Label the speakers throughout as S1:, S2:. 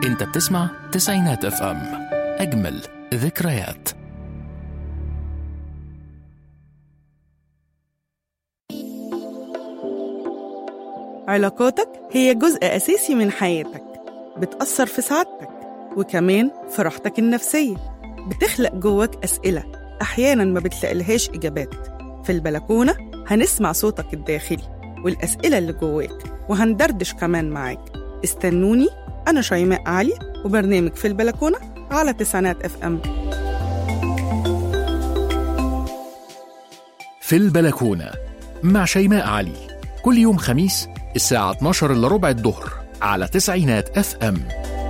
S1: انت بتسمع تسعينات اف ام اجمل ذكريات
S2: علاقاتك هي جزء أساسي من حياتك بتأثر في سعادتك وكمان في راحتك النفسية بتخلق جواك أسئلة أحيانا ما بتلاقيلهاش إجابات في البلكونة هنسمع صوتك الداخلي والأسئلة اللي جواك وهندردش كمان معاك استنوني أنا شيماء علي وبرنامج في البلكونة على تسعينات اف ام
S1: في البلكونة مع شيماء علي كل يوم خميس الساعة 12 إلا ربع الظهر على تسعينات اف ام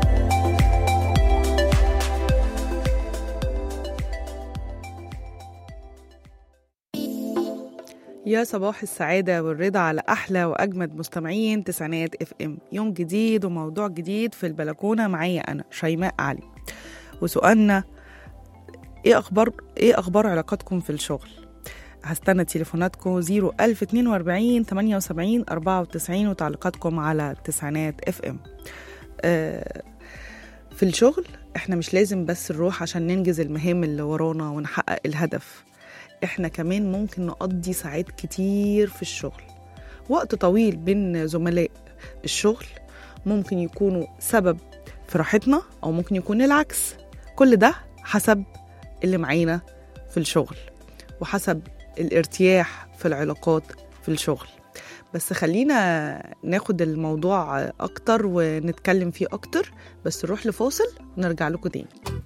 S2: يا صباح السعادة والرضا على أحلى وأجمد مستمعين تسعينات اف ام يوم جديد وموضوع جديد في البلكونة معايا أنا شيماء علي وسؤالنا إيه أخبار إيه أخبار علاقاتكم في الشغل؟ هستنى تليفوناتكم 01042 78 94 وتعليقاتكم على التسعينات اف ام آه في الشغل احنا مش لازم بس نروح عشان ننجز المهام اللي ورانا ونحقق الهدف احنا كمان ممكن نقضي ساعات كتير في الشغل وقت طويل بين زملاء الشغل ممكن يكونوا سبب في راحتنا او ممكن يكون العكس كل ده حسب اللي معانا في الشغل وحسب الارتياح في العلاقات في الشغل بس خلينا ناخد الموضوع اكتر ونتكلم فيه اكتر بس نروح لفاصل ونرجع لكم تاني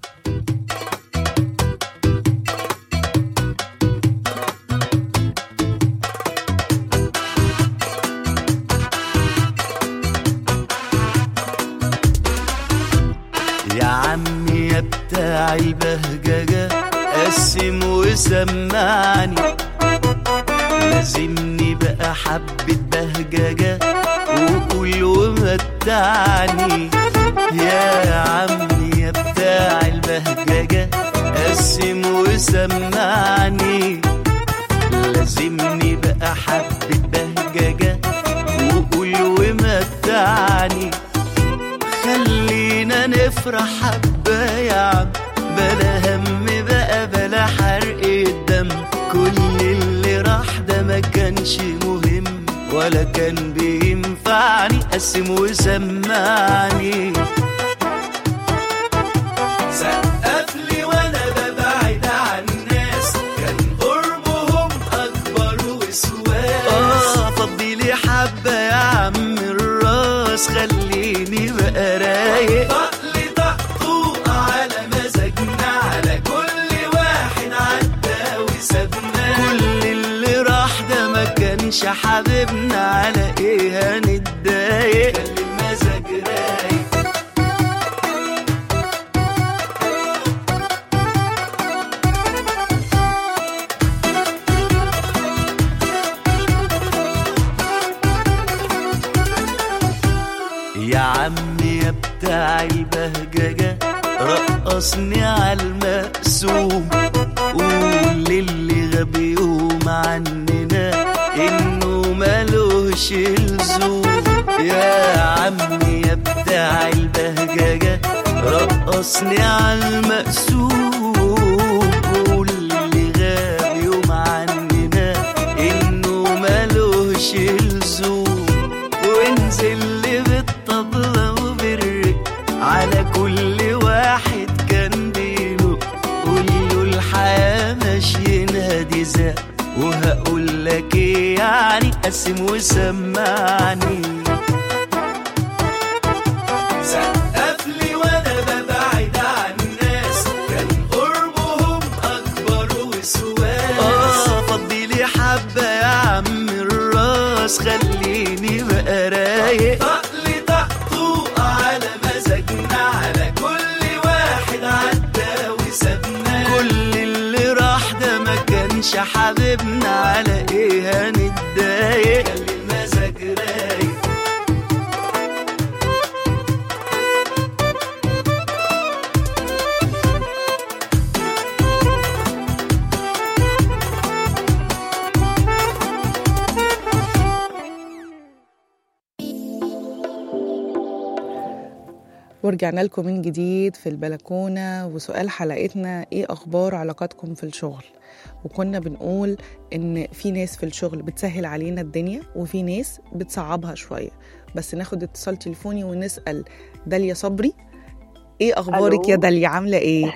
S3: يا عمي يا بتاع البهججة قسم وسمعني لازمني بقى حبة بهججة وقول ومتعني يا عمي يا بتاع البهججة قسم وسمعني لازمني بقى حبة بهججة وقول ومتعني خلينا نفرح حبة يا عم بلا هم بقى بلا حرق الدم كل اللي راح ده ما كانش مهم ولا كان بينفعني قسم وسمعني سقف لي وانا ببعد عن الناس كان قربهم اكبر وسواس اه فضي لي حبه يا عم الراس خليني بقى رايق طقلي طقطوق على مزاجنا على كل واحد عدى وسابنا كل اللي راح ده ما كانش حبيبنا على ايه هنتضايق خلي المزاج رايق يا عمي يا بتاع البهججة رقصني على المقسوم قول للي غبي يوم عننا انه ملوش لزوم يا عمي يا بتاع البهججة رقصني على المقسوم قول للي غاب يوم عننا انه ملوش لزوم وانزل لي بالطبلة وبالرق على كل واحد كان بينه قول له الحياة ماشيينها دي زق وهقول لك ايه يعني قسم وسمعني سقف لي وانا ببعد عن الناس كان قربهم اكبر وسواس اه فضي لي حبه يا عم الراس خليني بقى رايق طقلي طقطوق على مزاجنا على كل واحد عدى وسابنا كل اللي راح ده ما كانش حبيبنا على ايه هنتضايق خلي المزاج رايق
S2: ورجعنا لكم من جديد في البلكونة وسؤال حلقتنا ايه اخبار علاقاتكم في الشغل وكنا بنقول ان في ناس في الشغل بتسهل علينا الدنيا وفي ناس بتصعبها شوية بس ناخد اتصال تليفوني ونسأل داليا صبري ايه اخبارك
S4: ألو.
S2: يا داليا عاملة ايه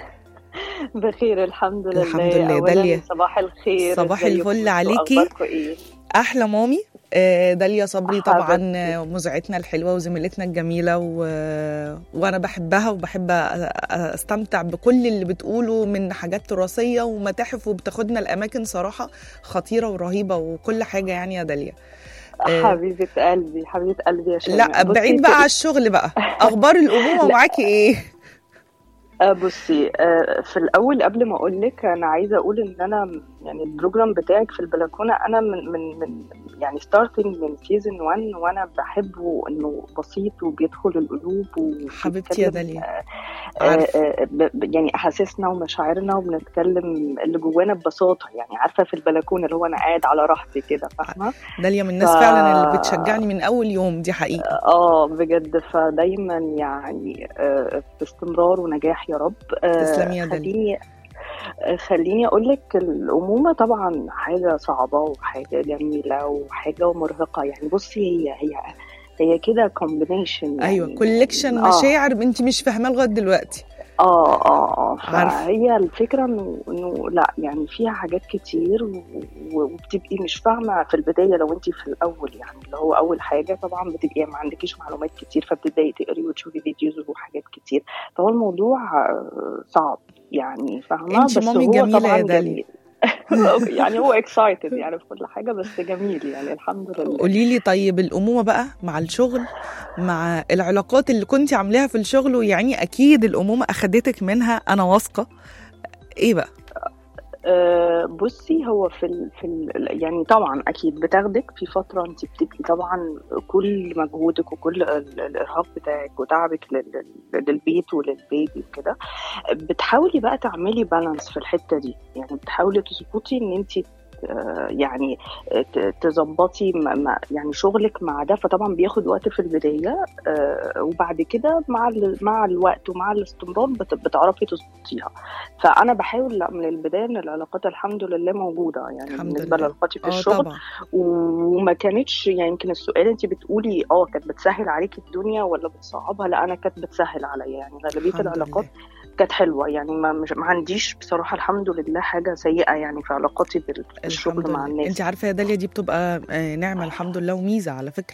S4: بخير الحمد لله
S2: الحمد لله.
S4: أولاً
S2: داليا.
S4: صباح الخير
S2: صباح
S4: ازيكم
S2: الفل
S4: انتوا؟
S2: عليكي.
S4: اخباركم ايه
S2: احلى مامي آه، داليا صبري طبعا
S4: حبيبتي.
S2: آه، مذيعتنا الحلوه وزميلتنا الجميله و... وانا بحبها وبحب أ- أ- استمتع بكل اللي بتقوله من حاجات تراثيه ومتاحف وبتاخدنا الاماكن صراحه خطيره ورهيبه وكل حاجه يعني يا داليا آه.
S4: حبيبه قلبي حبيبه قلبي يا شيماء
S2: لا
S4: بصي
S2: بعيد بقى على الشغل بقى اخبار الامومه
S4: لا.
S2: معاكي ايه
S4: آه، بصي آه، في الاول قبل ما اقول لك انا عايزه اقول ان انا يعني البروجرام بتاعك في البلكونه انا من من من يعني ستارتنج من سيزون 1 وانا بحبه انه بسيط وبيدخل القلوب
S2: حبيبتي يا
S4: وبيتكلم،
S2: داليا
S4: آه،
S2: عارفة.
S4: آه، ب- ب- يعني احاسيسنا ومشاعرنا وبنتكلم اللي جوانا ببساطه يعني عارفه في البلكونه اللي هو انا قاعد على راحتي كده فاهمه
S2: داليا من الناس
S4: ف-
S2: فعلا اللي بتشجعني من اول يوم دي حقيقه
S4: اه بجد فدايما يعني آه، باستمرار ونجاح يا رب آه،
S2: تسلمي يا داليا.
S4: خليني آه، خليني اقول لك الامومه طبعا حاجه صعبه وحاجه جميله وحاجه مرهقه يعني بصي هي هي هي كده كومبينيشن
S2: ايوه كوليكشن مشاعر انت مش فاهماه لغايه دلوقتي
S4: اه اه اه
S2: عارفة.
S4: فهي الفكره انه انه لا يعني فيها حاجات كتير و- و- وبتبقي مش فاهمه في البدايه لو انت في الاول يعني اللي هو اول حاجه طبعا بتبقي ما عندكيش معلومات كتير فبتبداي تقري وتشوفي فيديوز وحاجات كتير فهو الموضوع آه، صعب يعني فاهمه
S2: انتي
S4: بس
S2: مامي
S4: هو
S2: جميلة
S4: طبعا
S2: يا داليا.
S4: جميل يعني هو اكسايتد يعني في كل حاجه بس جميل يعني الحمد لله
S2: قولي لي طيب الامومه بقى مع الشغل مع العلاقات اللي كنت عاملاها في الشغل ويعني اكيد الامومه اخدتك منها انا واثقه ايه بقى
S4: آه، بصي هو في ال في ال يعني طبعا اكيد بتاخدك في فتره انت بتبقي طبعا كل مجهودك وكل ال- الارهاق بتاعك وتعبك لل- لل- للبيت وللبيبي وكده بتحاولي بقى تعملي بالانس في الحته دي يعني بتحاولي تظبطي ان انت يعني ت- تظبطي م- م- يعني شغلك مع ده فطبعا بياخد وقت في البدايه آه، وبعد كده مع ال- مع الوقت ومع الاستمرار بت- بتعرفي تظبطيها فانا بحاول لا من البدايه ان العلاقات الحمد لله موجوده يعني
S2: الحمد
S4: بالنسبه
S2: لله.
S4: لعلاقاتي في
S2: اه
S4: الشغل
S2: طبعا
S4: وما كانتش يعني يمكن السؤال انت بتقولي اه كانت بتسهل عليكي الدنيا ولا بتصعبها لا انا كانت بتسهل عليا يعني غالبيه
S2: الحمد
S4: العلاقات
S2: لله.
S4: كانت حلوه يعني ما مش ما عنديش بصراحه الحمد لله حاجه سيئه يعني في علاقاتي بال- في الشغل
S2: الحمد
S4: مع
S2: لله
S4: الناس
S2: انت عارفه يا داليا دي بتبقى آه، نعمه الحمد لله وميزه على فكره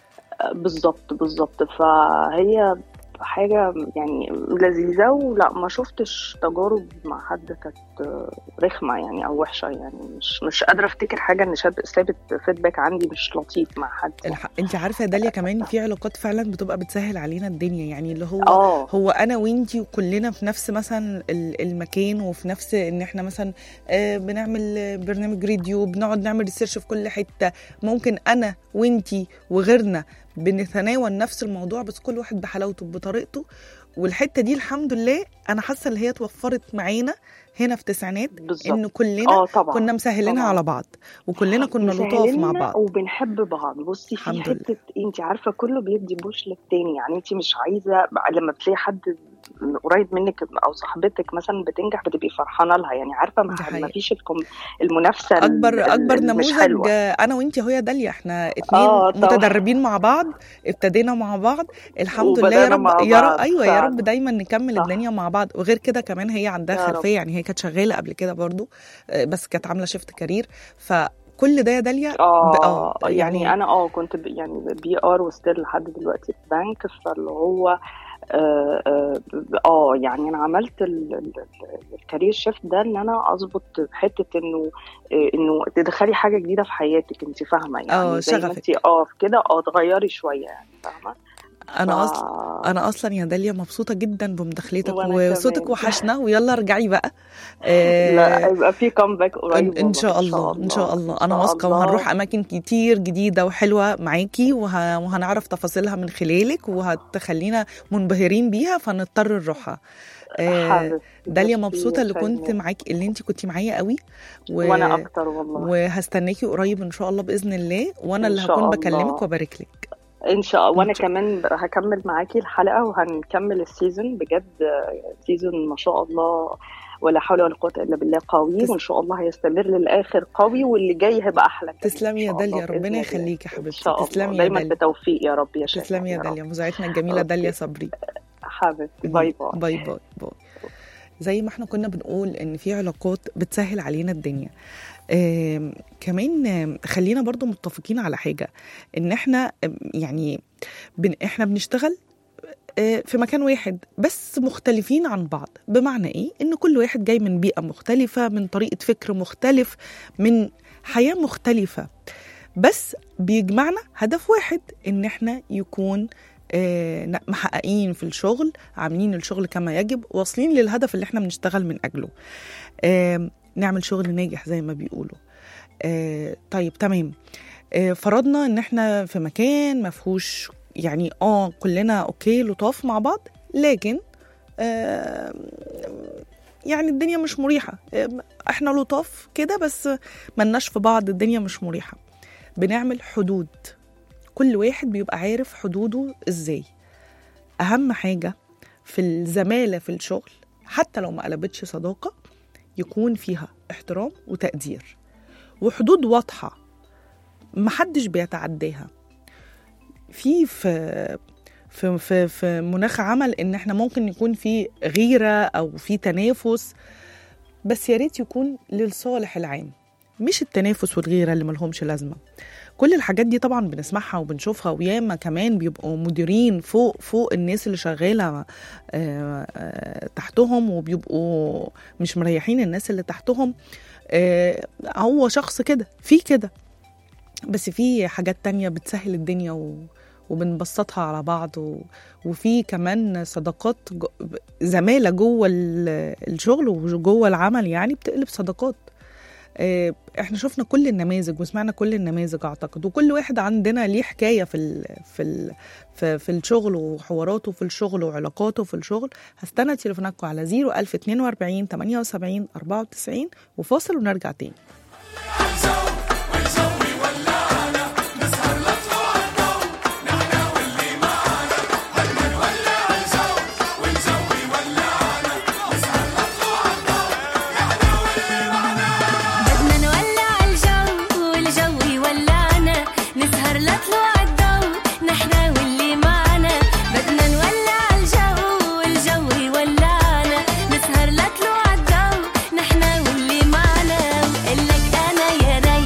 S4: بالظبط بالظبط فهي حاجة يعني لذيذة ولا ما شفتش تجارب مع حد كانت رخمة يعني أو وحشة يعني مش مش قادرة أفتكر حاجة إن شاب- سابت فيدباك عندي مش لطيف مع حد
S2: الح... انت عارفه يا داليا كمان في علاقات فعلا بتبقى بتسهل علينا الدنيا يعني اللي هو
S4: اه
S2: هو انا وانتي وكلنا في نفس مثلا ال- المكان وفي نفس ان احنا مثلا آه، بنعمل برنامج راديو بنقعد نعمل ريسيرش في كل حته ممكن انا وانتي وغيرنا بنتناول نفس الموضوع بس كل واحد بحلاوته بطريقته والحته دي الحمد لله انا حاسه ان هي اتوفرت معانا هنا في تسعينات
S4: بالظبط
S2: ان كلنا
S4: اه طبعا
S2: كنا مسهلينها
S4: طبعا.
S2: على بعض وكلنا كنا لطاف مع
S4: مسهليننا
S2: بعض
S4: وبنحب بعض بصي في
S2: الحمد لله.
S4: حته انت عارفه كله بيدي بوش للتاني يعني انت مش عايزه لما بتلاقي حد قريب منك او صاحبتك مثلا بتنجح بتبقي فرحانه لها يعني عارفه ما
S2: دي حقيقة.
S4: ما فيش الكم المنافسه ال-
S2: اكبر
S4: ال-
S2: اكبر
S4: اللي مش
S2: نموذج
S4: حلوه
S2: آه، انا وانتي اهو يا داليا احنا اتنين
S4: آه، طبعا.
S2: متدربين مع بعض ابتدينا مع بعض الحمد لله يا
S4: وبدأنا
S2: رب
S4: مع
S2: يا رب
S4: بعض
S2: ايوه يا
S4: فعلا.
S2: رب دايما نكمل
S4: صح.
S2: الدنيا مع بعض وغير كده كمان هي عندها
S4: يا رب.
S2: خلفيه يعني هي كانت شغاله قبل كده برضو آه، بس كانت عامله شيفت كارير فكل ده يا داليا ب-
S4: اه يعني انا اه كنت ب- يعني بي ار وستيل لحد دلوقتي في بنك فاللي هو اه, آه, آه يعني انا عملت ال- ال- ال- الكارير شيفت ده ان انا اظبط حته انه آه، انه تدخلي حاجه جديده في حياتك انت فاهمه يعني
S2: آه،
S4: زي ما
S2: شغفك.
S4: انت اه كده اه تغيري شويه يعني فاهمه
S2: انا
S4: ف-
S2: اصلا انا اصلا يا داليا مبسوطه جدا بمداخلتك
S4: وأنا
S2: وصوتك
S4: كمان.
S2: وحشنا ويلا ارجعي بقى
S4: لا
S2: آه،
S4: يبقى في كومباك قريب
S2: إن, ان
S4: والله.
S2: شاء الله ان شاء الله انا واثقه وهنروح اماكن كتير جديده وحلوه معاكي وه... وهنعرف تفاصيلها من خلالك وهتخلينا منبهرين بيها فنضطر نروحها آه،
S4: حبيبتي،
S2: داليا
S4: ميرسي
S2: مبسوطه اللي
S4: يا
S2: كنت
S4: شيماء.
S2: معاكي اللي انت كنتي معايا قوي و...
S4: وانا اكتر والله
S2: وهستناكي قريب ان شاء الله باذن الله وانا
S4: إن
S2: اللي
S4: شاء
S2: هكون
S4: الله.
S2: بكلمك وبارك لك
S4: ان شاء الله وانا
S2: إن شاء-
S4: كمان هكمل معاكي الحلقه وهنكمل السيزون بجد آه، سيزون ما شاء الله ولا حول ولا قوه الا بالله قوي
S2: تس-
S4: وان شاء الله هيستمر للاخر قوي واللي جاي هيبقى احلى كمان
S2: تسلمي يا
S4: إن شاء الله
S2: داليا
S4: بإذن
S2: ربنا
S4: الله.
S2: يخليكي يا
S4: ان
S2: حبيبتي
S4: شاء
S2: تسلمي
S4: الله
S2: يا
S4: دايما
S2: داليا
S4: بتوفيق يا رب يا شيخ
S2: تسلمي يا داليا مذيعتنا الجميله
S4: أوكي.
S2: داليا صبري
S4: حبيبتي باي باي
S2: باي باي باي زي ما احنا كنا بنقول ان في علاقات بتسهل علينا الدنيا آم، كمان آم، خلينا برضو متفقين على حاجة ان احنا آم، يعني بن احنا بنشتغل آه، في مكان واحد بس مختلفين عن بعض بمعنى ايه ان كل واحد جاي من بيئة مختلفة من طريقة فكر مختلف من حياة مختلفة بس بيجمعنا هدف واحد ان احنا يكون آه، ن- محققين في الشغل عاملين الشغل كما يجب واصلين للهدف اللي احنا بنشتغل من اجله آم، نعمل شغل ناجح زي ما بيقولوا آه، طيب تمام آه، فرضنا ان احنا في مكان ما فيهوش يعني اه كلنا اوكي لطاف مع بعض لكن آه، يعني الدنيا مش مريحه آه، احنا لطاف كده بس ملناش في بعض الدنيا مش مريحه بنعمل حدود كل واحد بيبقى عارف حدوده ازاي اهم حاجه في الزماله في الشغل حتى لو ما قلبتش صداقه يكون فيها احترام وتقدير وحدود واضحه محدش بيتعداها في في في في, في مناخ عمل ان احنا ممكن يكون في غيره او في تنافس بس يا ريت يكون للصالح العام مش التنافس والغيره اللي ملهمش لازمه كل الحاجات دي طبعا بنسمعها وبنشوفها وياما كمان بيبقوا مديرين فوق فوق الناس اللي شغاله آه، آه، تحتهم وبيبقوا مش مريحين الناس اللي تحتهم آه، هو شخص كده في كده بس في حاجات تانية بتسهل الدنيا و... وبنبسطها على بعض و... وفي كمان صداقات جو... زمالة جوه ال- الشغل وجوه العمل يعني بتقلب صداقات آه، احنا شفنا كل النماذج وسمعنا كل النماذج اعتقد وكل واحد عندنا ليه حكايه في ال في ال في, في الشغل وحواراته في الشغل وعلاقاته في الشغل هستنى تليفوناتكم على 01042 78 94 وفاصل ونرجع تاني
S5: بدنا نولع الجو والجو يولعنا نسهر لطلوع الضو نحنا واللي معنا بدنا نولع الجو والجو يولعنا نسهر لطلوع الضو نحنا واللي معنا وقلك انا يا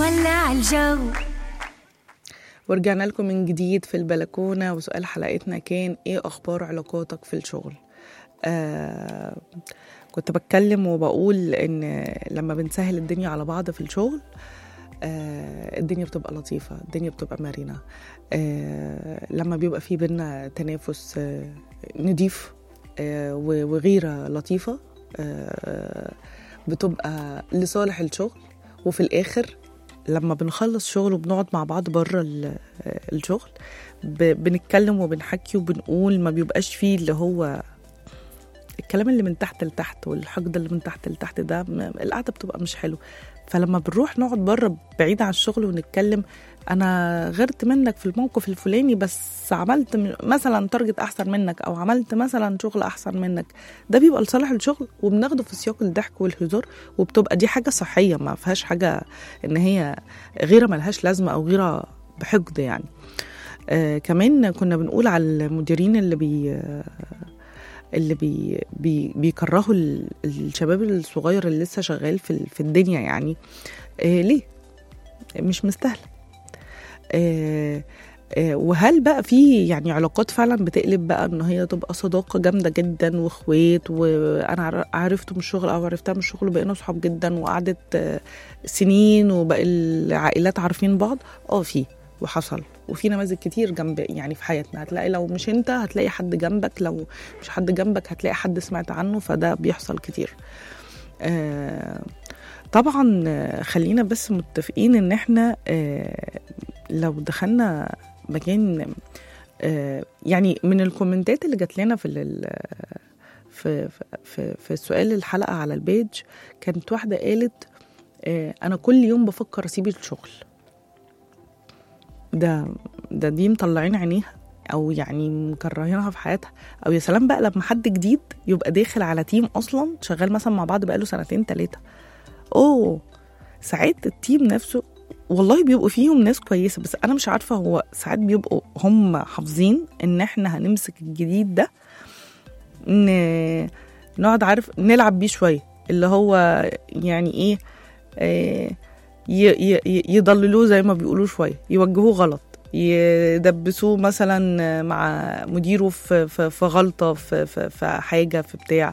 S5: نولع الجو
S2: ورجعنا لكم من جديد في البلكونة وسؤال حلقتنا كان ايه اخبار علاقاتك في الشغل آه كنت بتكلم وبقول ان لما بنسهل الدنيا على بعض في الشغل آه الدنيا بتبقى لطيفة الدنيا بتبقى مرنة آه لما بيبقى في بينا تنافس آه نضيف آه و- وغيرة لطيفة آه بتبقى لصالح الشغل وفي الآخر لما بنخلص شغل وبنقعد مع بعض بره ال- الشغل ب- بنتكلم وبنحكي وبنقول ما بيبقاش فيه اللي هو الكلام اللي من تحت لتحت والحقد اللي من تحت لتحت ده م- القعده بتبقى مش حلوه فلما بنروح نقعد بره بعيد عن الشغل ونتكلم انا غيرت منك في الموقف الفلاني بس عملت م- مثلا تارجت احسن منك او عملت مثلا شغل احسن منك ده بيبقى لصالح الشغل وبناخده في سياق الضحك والهزار وبتبقى دي حاجه صحيه ما فيهاش حاجه ان هي غيره ملهاش لازمه او غيره بحقد يعني آه كمان كنا بنقول على المديرين اللي بي آه، اللي بي بي بيكرهوا ال- الشباب الصغير اللي لسه شغال في ال- في الدنيا يعني آه ليه مش مستاهله آه آه، وهل بقى في يعني علاقات فعلا بتقلب بقى ان هي تبقى صداقه جامده جدا واخوات وانا عر- عرفته من الشغل او عرفتها من الشغل وبقينا صحاب جدا وقعدت آه، سنين وبقى العائلات عارفين بعض اه في وحصل وفي نماذج كتير جنب يعني في حياتنا هتلاقي لو مش انت هتلاقي حد جنبك لو مش حد جنبك هتلاقي حد سمعت عنه فده بيحصل كتير آه طبعا آه، خلينا بس متفقين ان احنا آه لو دخلنا مكان آه يعني من الكومنتات اللي جات لنا في ال- في في في, في سؤال الحلقه على البيج كانت واحده قالت آه انا كل يوم بفكر اسيب الشغل ده ده دي مطلعين عينيها او يعني مكرهينها في حياتها او يا سلام بقى لما حد جديد يبقى داخل على تيم اصلا شغال مثلا مع بعض بقاله سنتين ثلاثه اوه ساعات التيم نفسه والله بيبقوا فيهم ناس كويسه بس انا مش عارفه هو ساعات بيبقوا هم حافظين ان احنا هنمسك الجديد ده ن... نقعد عارف نلعب بيه شويه اللي هو يعني ايه آه، ي- ي- ي- يضللوه زي ما بيقولوا شويه يوجهوه غلط يدبسوه مثلا مع مديره في في, في غلطه في, في, في حاجه في بتاع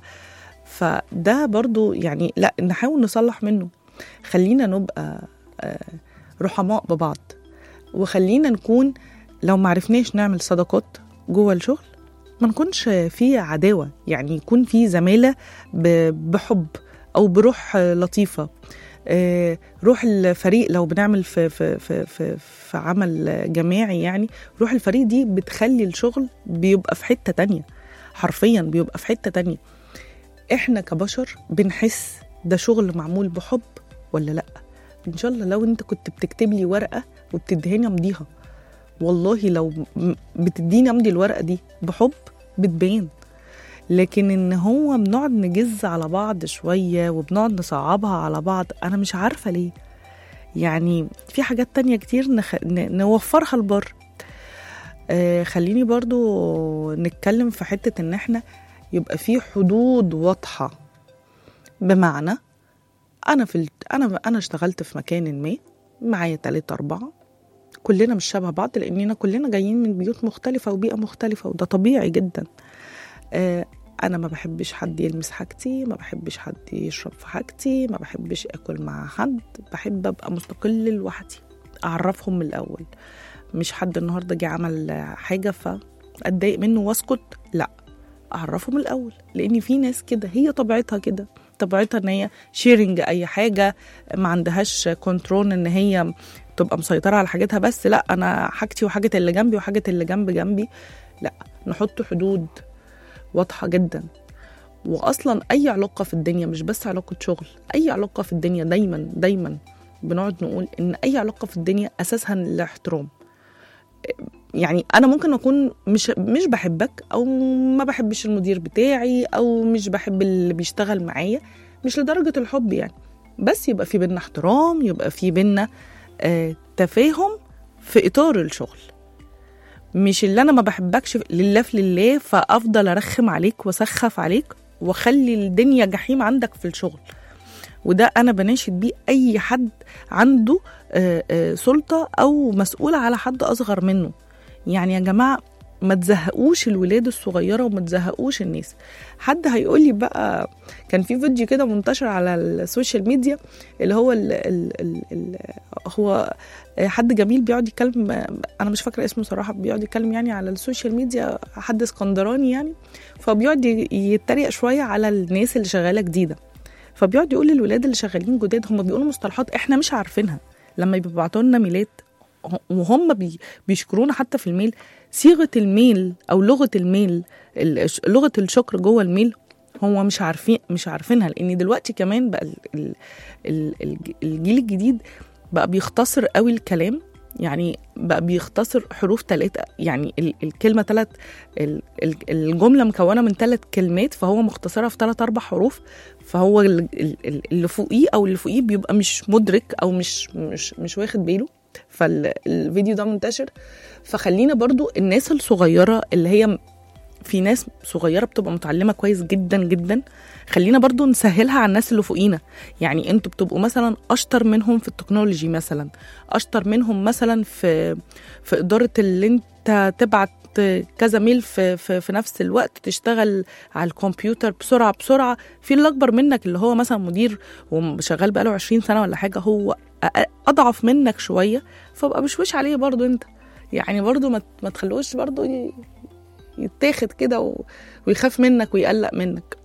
S2: فده برضو يعني لا نحاول نصلح منه خلينا نبقى آه، رحماء ببعض وخلينا نكون لو معرفناش نعمل صداقات جوه الشغل ما نكونش في عداوة يعني يكون في زمالة ب- بحب أو بروح آه، لطيفة آه، روح الفريق لو بنعمل في في في في, في عمل جماعي يعني روح الفريق دي بتخلي الشغل بيبقى في حتة تانية حرفيا بيبقى في حتة تانية احنا كبشر بنحس ده شغل معمول بحب ولا لا ان شاء الله لو انت كنت بتكتب لي ورقه وبتدهني امضيها والله لو م- بتديني امضي الورقه دي بحب بتبان لكن ان هو بنقعد نجز على بعض شويه وبنقعد نصعبها على بعض انا مش عارفه ليه يعني في حاجات تانية كتير نخ... ن... نوفرها لبر آه خليني برضو نتكلم في حتة ان احنا يبقى في حدود واضحة بمعنى انا في ال... انا انا اشتغلت في مكان ما معايا تلاتة أربعة كلنا مش شبه بعض لأننا كلنا جايين من بيوت مختلفة وبيئة مختلفة وده طبيعي جدا آه أنا ما بحبش حد يلمس حاجتي ما بحبش حد يشرب في حاجتي ما بحبش أكل مع حد بحب أبقى مستقل لوحدي أعرفهم من الأول مش حد النهاردة جه عمل حاجة فأتضايق منه وأسكت لا أعرفه من الأول لأن في ناس كده هي طبيعتها كده طبيعتها ان هي شيرنج اي حاجه ما عندهاش كنترول ان هي تبقى مسيطره على حاجتها بس لا انا حاجتي وحاجه اللي جنبي وحاجه اللي جنب جنبي لا نحط حدود واضحه جدا واصلا اي علاقه في الدنيا مش بس علاقه شغل اي علاقه في الدنيا دايما دايما بنقعد نقول ان اي علاقه في الدنيا اساسها الاحترام يعني انا ممكن اكون مش مش بحبك او ما بحبش المدير بتاعي او مش بحب اللي بيشتغل معايا مش لدرجه الحب يعني بس يبقى في بينا احترام يبقى في بينا آه تفاهم في اطار الشغل مش اللي انا ما بحبكش لله في لله فافضل ارخم عليك واسخف عليك واخلي الدنيا جحيم عندك في الشغل وده انا بناشد بيه اي حد عنده آه، آه، سلطه او مسؤول على حد اصغر منه يعني يا جماعه ما تزهقوش الولاد الصغيره وما تزهقوش الناس حد هيقول لي بقى كان في فيديو كده منتشر على السوشيال ميديا اللي هو ال ال ال ال هو حد جميل بيقعد يتكلم انا مش فاكره اسمه صراحه بيقعد يتكلم يعني على السوشيال ميديا حد اسكندراني يعني فبيقعد ي- يتريق شويه على الناس اللي شغاله جديده فبيقعد يقول للولاد اللي شغالين جداد هم بيقولوا مصطلحات احنا مش عارفينها لما بيبعتوا لنا ميلات وهم بي بيشكرونا حتى في الميل صيغه الميل او لغه الميل ال- لغه الشكر جوه الميل هو مش عارفين مش عارفينها لان دلوقتي كمان بقى ال- ال- ال- الج- الجيل الجديد بقى بيختصر قوي الكلام يعني بقى بيختصر حروف ثلاثة يعني ال- الكلمة ثلاث الجملة مكونة من ثلاث كلمات فهو مختصرها في ثلاث أربع حروف فهو ال- ال- ال- اللي فوقيه أو اللي فوقيه بيبقى مش مدرك أو مش مش مش واخد باله فالفيديو ده منتشر فخلينا برضو الناس الصغيرة اللي هي في ناس صغيرة بتبقى متعلمة كويس جدا جدا خلينا برضو نسهلها على الناس اللي فوقينا يعني انتوا بتبقوا مثلا اشطر منهم في التكنولوجي مثلا اشطر منهم مثلا في في اداره اللي انت تبعت كذا ميل في, في, في نفس الوقت تشتغل على الكمبيوتر بسرعه بسرعه في اللي اكبر منك اللي هو مثلا مدير وشغال بقاله 20 سنه ولا حاجه هو أ- اضعف منك شويه فبقى بشوش عليه برضو انت يعني برضو ما ما تخلوش برضو ي- يتاخد كده و- ويخاف منك ويقلق منك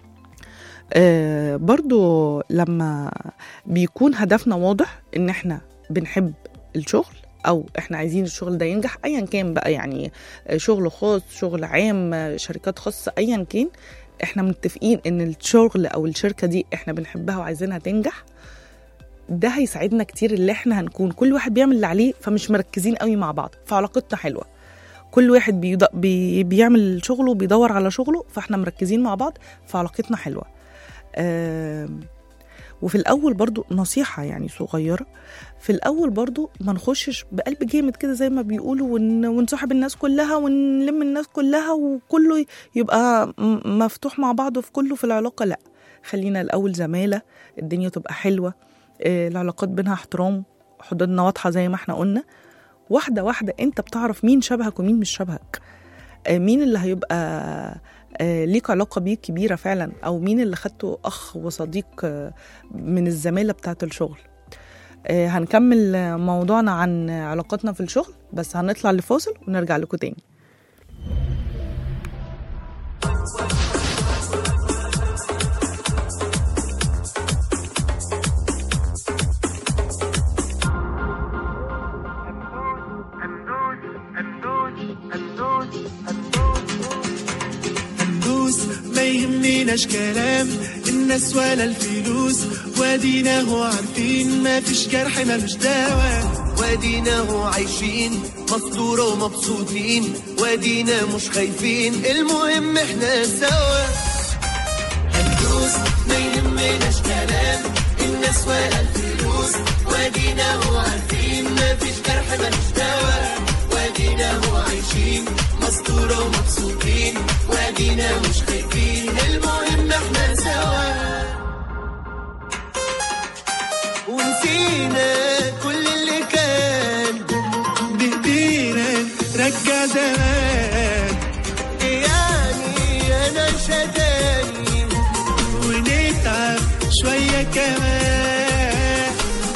S2: آه برضو لما بيكون هدفنا واضح ان احنا بنحب الشغل او احنا عايزين الشغل ده ينجح ايا كان بقى يعني آه، شغل خاص شغل عام آه، شركات خاصة ايا كان احنا متفقين ان الشغل او الشركة دي احنا بنحبها وعايزينها تنجح ده هيساعدنا كتير اللي احنا هنكون كل واحد بيعمل اللي عليه فمش مركزين قوي مع بعض فعلاقتنا حلوة كل واحد بيض... بي... بيعمل شغله بيدور على شغله فاحنا مركزين مع بعض فعلاقتنا حلوة آم، وفي الاول برضو نصيحه يعني صغيره في الاول برضو ما نخشش بقلب جامد كده زي ما بيقولوا ون... ونصاحب الناس كلها ونلم الناس كلها وكله يبقى م- مفتوح مع بعضه في كله في العلاقه لا خلينا الاول زماله الدنيا تبقى حلوه آه، العلاقات بينها احترام حدودنا واضحه زي ما احنا قلنا واحده واحده انت بتعرف مين شبهك ومين مش شبهك آه، مين اللي هيبقى آه، ليك علاقة بيه كبيرة فعلا أو مين اللي خدته أخ وصديق آه، من الزمالة بتاعة الشغل آه، هنكمل آه، موضوعنا عن علاقاتنا في الشغل بس هنطلع لفاصل ونرجع لكم تاني
S3: هندوس ما يهمناش كلام الناس ولا الفلوس وادينا هو عارفين ما فيش جرح ملوش دواء وادينا هو عايشين مصدورة ومبسوطين وادينا مش خايفين المهم احنا سوا هندوس ما يهمناش كلام الناس ولا الفلوس وادينا هو عارفين ما فيش جرح ملوش دواء وادينا هو عايشين مستورة ومبسوطين وادينا مش خايفين المهم احنا سوا ونسينا كل اللي كان بايدينا رجع زمان يعني انا شداني ونتعب شوية كمان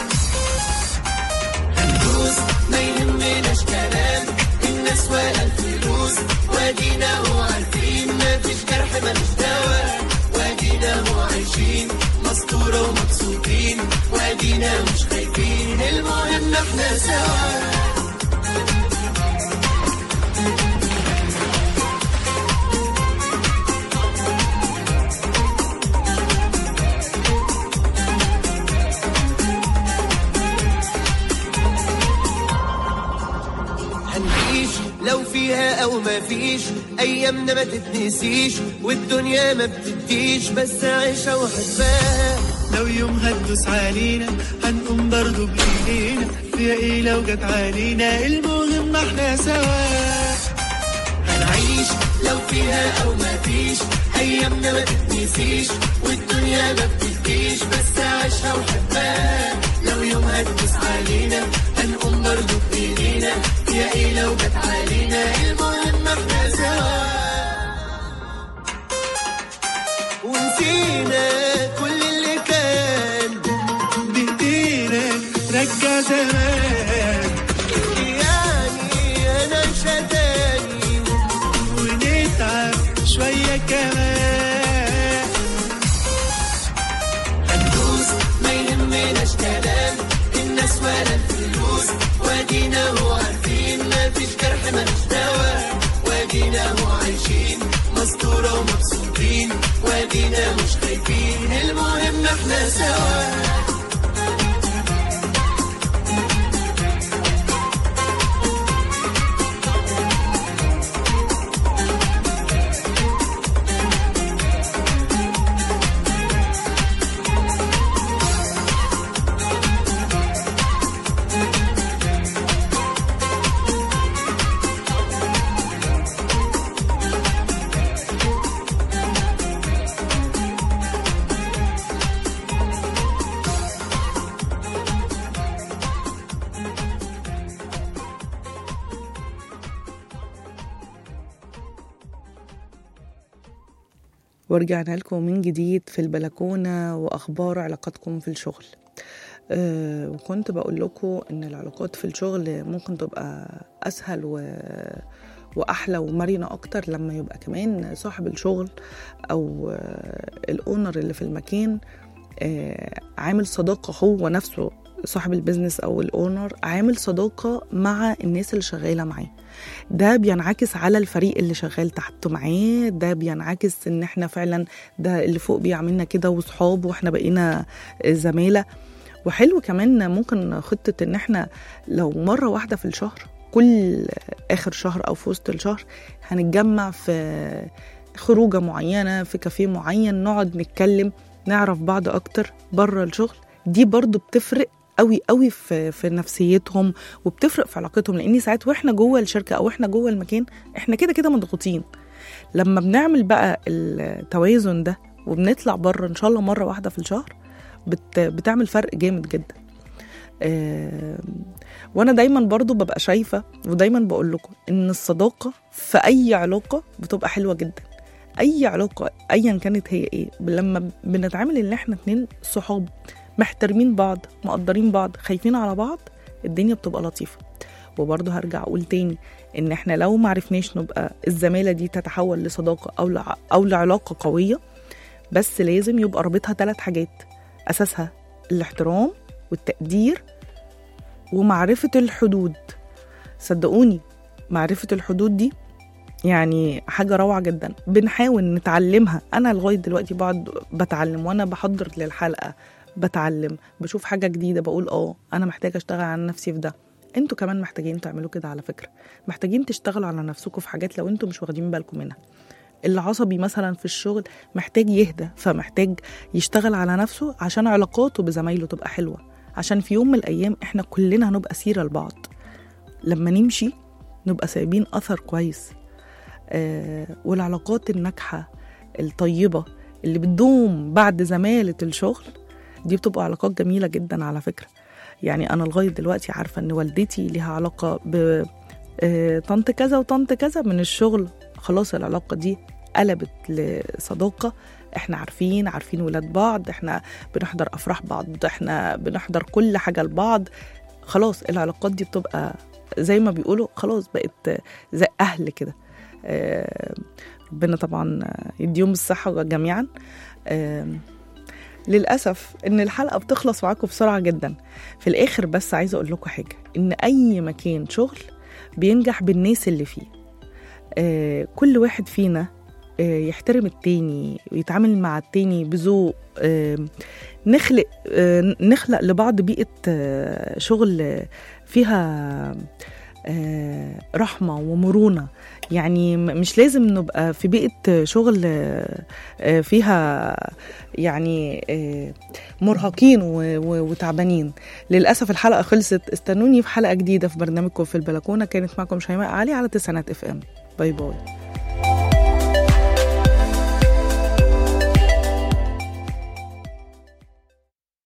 S3: هندوس ما يهمناش كلام الناس ولا الفلوس وادينا هو عارفين ما فيش جرح ملوش دواء وادينا هو عايشين مستورة ومبسوطين وادينا مش خايفين المهم احنا سوا هنعيش لو فيها او ما فيش ايامنا ما تتنسيش والدنيا ما بتديش بس عيشها وحبها لو يوم هتدوس علينا هنقوم برضو بايدينا فيها ايه لو جت علينا المهم احنا سوا هنعيش لو فيها او ما فيش ايامنا ما تتنسيش والدنيا ما بتجيش بس عيشها وحبها لو يوم هتدوس علينا هنقوم برضه بايدينا يا ايه لو جت علينا المهم احنا سوا ونسينا كل اللي كان بايدينا رجع زمان يعني انا شتاني ونتعب شوية كمان هندوس ما يهمناش كلام الناس ولا الفلوس وادينا هو عارفين ما فيش جرح مالوش دوا وادينا هو عايشين مستورة ومبسوطين وادينا مش خايفين المهم احنا سوا
S2: ورجعنا لكم من جديد في البلكونة وأخبار علاقاتكم في الشغل أه وكنت بقول لكم إن العلاقات في الشغل ممكن تبقى أسهل و... وأحلى ومرنة أكتر لما يبقى كمان صاحب الشغل أو آه، الأونر اللي في المكان آه، عامل صداقة هو نفسه صاحب البيزنس أو الأونر عامل صداقة مع الناس اللي شغالة معاه ده بينعكس على الفريق اللي شغال تحت معاه ده بينعكس ان احنا فعلا ده اللي فوق بيعملنا كده وصحاب واحنا بقينا زمالة وحلو كمان ممكن خطة ان احنا لو مرة واحدة في الشهر كل اخر شهر او في وسط الشهر هنتجمع في خروجة معينة في كافيه معين نقعد نتكلم نعرف بعض اكتر بره الشغل دي برضو بتفرق قوي قوي في في نفسيتهم وبتفرق في علاقتهم لان ساعات واحنا جوه الشركه او احنا جوه المكان احنا كده كده مضغوطين لما بنعمل بقى التوازن ده وبنطلع بره ان شاء الله مره واحده في الشهر بت بتعمل فرق جامد جدا آه وانا دايما برضو ببقى شايفه ودايما بقول لكم ان الصداقه في اي علاقه بتبقى حلوه جدا اي علاقه ايا كانت هي ايه لما بنتعامل ان احنا اتنين صحاب محترمين بعض مقدرين بعض خايفين على بعض الدنيا بتبقى لطيفه وبرضه هرجع اقول تاني ان احنا لو معرفناش نبقى الزماله دي تتحول لصداقه او لع... او لعلاقه قويه بس لازم يبقى رابطها ثلاث حاجات اساسها الاحترام والتقدير ومعرفه الحدود صدقوني معرفه الحدود دي يعني حاجة روعة جدا بنحاول نتعلمها أنا لغاية دلوقتي بقعد بتعلم وأنا بحضر للحلقة بتعلم بشوف حاجة جديدة بقول اه أنا محتاجة أشتغل على نفسي في ده انتوا كمان محتاجين تعملوا كده على فكرة محتاجين تشتغلوا على نفسكم في حاجات لو انتوا مش واخدين بالكم منها العصبي مثلا في الشغل محتاج يهدى فمحتاج يشتغل على نفسه عشان علاقاته بزمايله تبقى حلوة عشان في يوم من الأيام احنا كلنا هنبقى سيرة لبعض لما نمشي نبقى سايبين أثر كويس آه والعلاقات الناجحة الطيبة اللي بتدوم بعد زمالة الشغل دي بتبقى علاقات جميلة جدا على فكرة يعني أنا لغاية دلوقتي عارفة إن والدتي ليها علاقة ب آه، طنط كذا وطنط كذا من الشغل خلاص العلاقة دي قلبت لصداقة احنا عارفين عارفين ولاد بعض احنا بنحضر أفراح بعض احنا بنحضر كل حاجة لبعض خلاص العلاقات دي بتبقى زي ما بيقولوا خلاص بقت زي أهل كده آه، ربنا طبعا يديهم الصحة جميعا آه، للأسف إن الحلقة بتخلص معاكم بسرعة جدا في الآخر بس عايزة أقول لكم حاجة إن أي مكان شغل بينجح بالناس اللي فيه آه كل واحد فينا آه يحترم التاني ويتعامل مع التاني بذوق آه نخلق آه نخلق لبعض بيئة آه شغل آه، فيها آه، رحمة ومرونة يعني م- مش لازم نبقى في بيئة شغل آه، آه، فيها يعني آه، مرهقين و- و- وتعبانين للأسف الحلقة خلصت استنوني في حلقة جديدة في برنامجكم في البلكونة كانت معكم شيماء علي على تسعينات اف ام باي باي